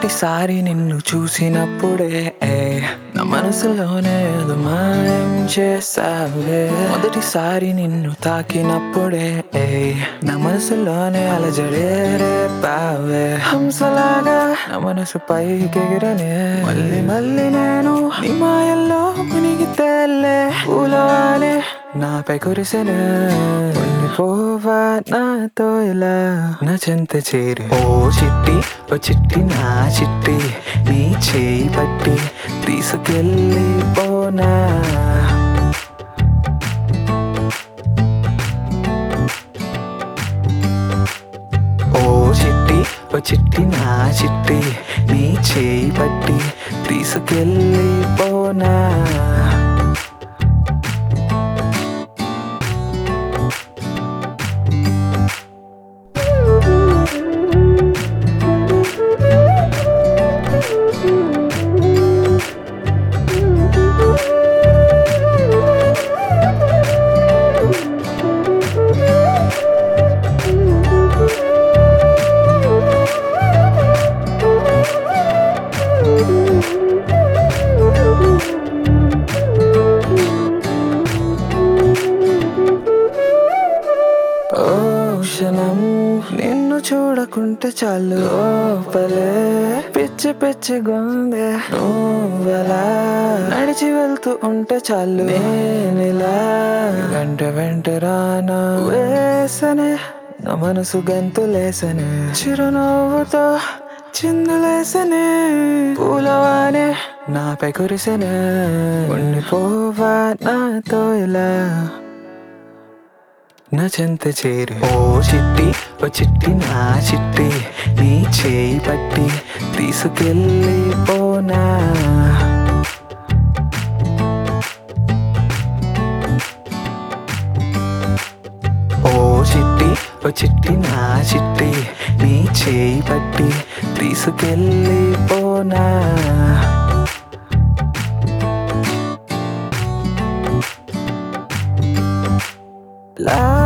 మొదటిసారి నిన్ను చూసినప్పుడే ఏ, నా మనసులోనే ఏదో మాయం చేసావే మొదటిసారి నిన్ను తాకినప్పుడే ఏ, నా మనసులోనే అలజడే రేపావే హంసలాగా నా మనసు పైకెగిరనే మళ్ళీ మళ్ళీ నేను నీ మాయల్లో మునిగి తేలే పూలవాలే నాపై కురిసెనే పోవా నాతో ఇలా నా చెంత చేరి ఓ చిట్టి ఓ చిట్టి నా చిట్టి నీ చేయి పట్టి తీసుకెళ్ళి పోనా ఓ చిట్టి ఓ చిట్టి నా చిట్టి నీ చేయి పట్టి తీసుకెళ్ళి పోనా ఓ క్షణం నిన్ను చూడకుంటే చాలు లోపలే పిచ్చి పిచ్చి గుందె నువ్వెలా నడిచి వెళ్తూ ఉంటే చాలు నేనిలా వెంట వెంట రానా వేసనే నా మనసు గంతులేసనే చిరునవ్వుతో చిందులేసనే పూలవానే నాపై కురిసెనే ఉండిపోవా నాతో ఇలా నా చెంత చేరి ఓ చిట్టి ఓ చిట్టి నా చిట్టి నీ చేయి పట్టి తీసుకెళ్ళి పోనా ఓ చిట్టి ఓ చిట్టి నా చిట్టి నీ చేయి పట్టి తీసుకెళ్ళి పోనా లా